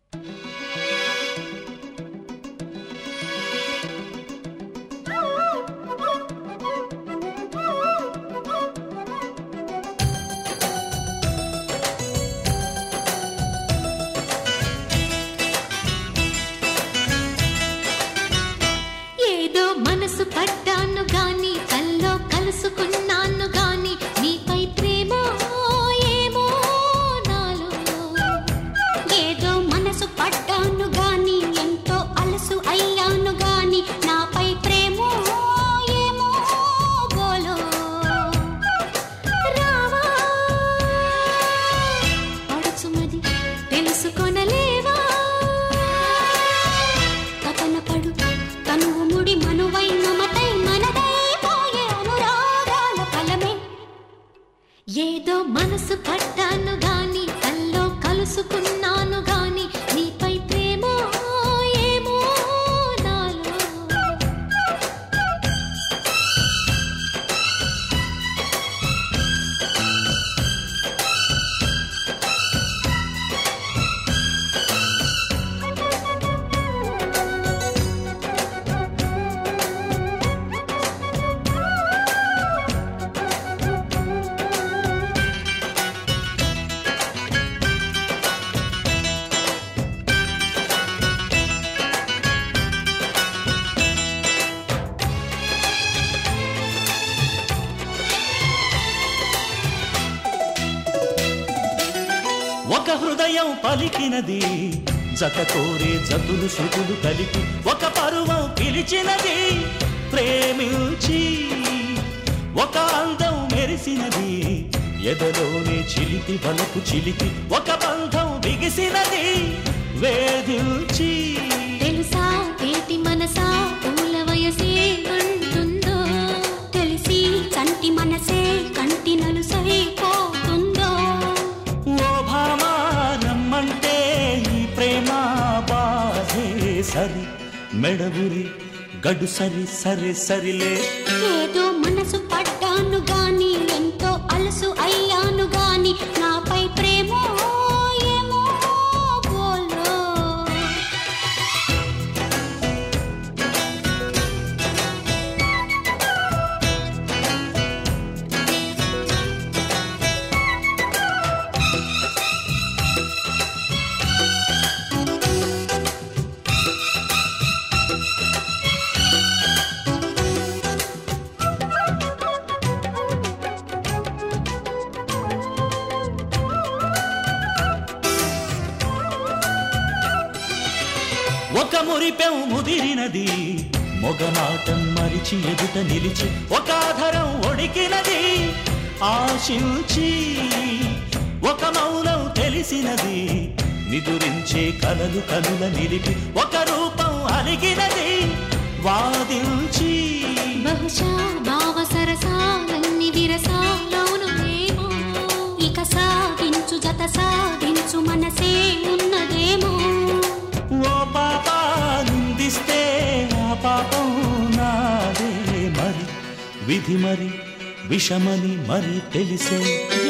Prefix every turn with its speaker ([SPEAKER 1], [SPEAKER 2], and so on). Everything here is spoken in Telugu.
[SPEAKER 1] ఏదో మనసు పడ్డాను గాని కల్లో కలుసుకున్నాను గాని నీపై ప్రేమ ఏమో నాలో ఏదో మనసు పడ్డాను గాని ఎంతో అలసు అయ్యాను గాని నాపై ప్రేమ ఏమో బోలో రావా పడుచుమది తెలుసుకొనలేవా తపన పడు తనువు ముడి మనువై మమతై మనదై పోయే అనురాగాల ఫలమే ఏదో మనసు పడ్డాను గాని కల్లో కలుసుకున్నాను గాని నీపై ప్రేమ ఏమో నాలో
[SPEAKER 2] ఒక హృదయం పలికినది జత కోరే జతులు శృతులు కలిపి ఒక పరువం పిలిచినది ప్రేమించి ఒక అందం మెరిసినది ఎదలోనే చిలిపి వలపు చిలిపి ఒక బంధం బిగిసినది వేధించి
[SPEAKER 1] తెలుసా ఏటి మనసా పూల వయసే అంటుందో తెలిసి చంటి మనసే కంటి నలుసై పోతుందో
[SPEAKER 2] ఓ భామా రమ్మంటే ఈ ప్రేమ బాధే సరి మెడబురి గడు సరి సరే సరిలే
[SPEAKER 1] ఏదో మనసు పడ్డాను గాని ఎంతో అలసు అయ్యాను గాని నాపై ప్రేమ ఏమో బోలో
[SPEAKER 2] ఒక మురిపెం ముదిరినది మొగమాటం మరిచి ఎదుట నిలిచి ఒక ఆధరం ఒడికినది ఆశించి ఒక మౌనం తెలిసినది నిదురించే కలలు కనుల నిలిపి ఒక రూపం అలిగినది వాదించి
[SPEAKER 1] బహుశా భావ సరసాలన్ని విరసాలవునునేమో ఇక సాగించు జత సాగించు మనసే ఉన్నదేమో
[SPEAKER 2] ఓ పాప నిందిస్తే ఆ పాపం నాదే మరి విధి మరి విషమని మరి తెలిసే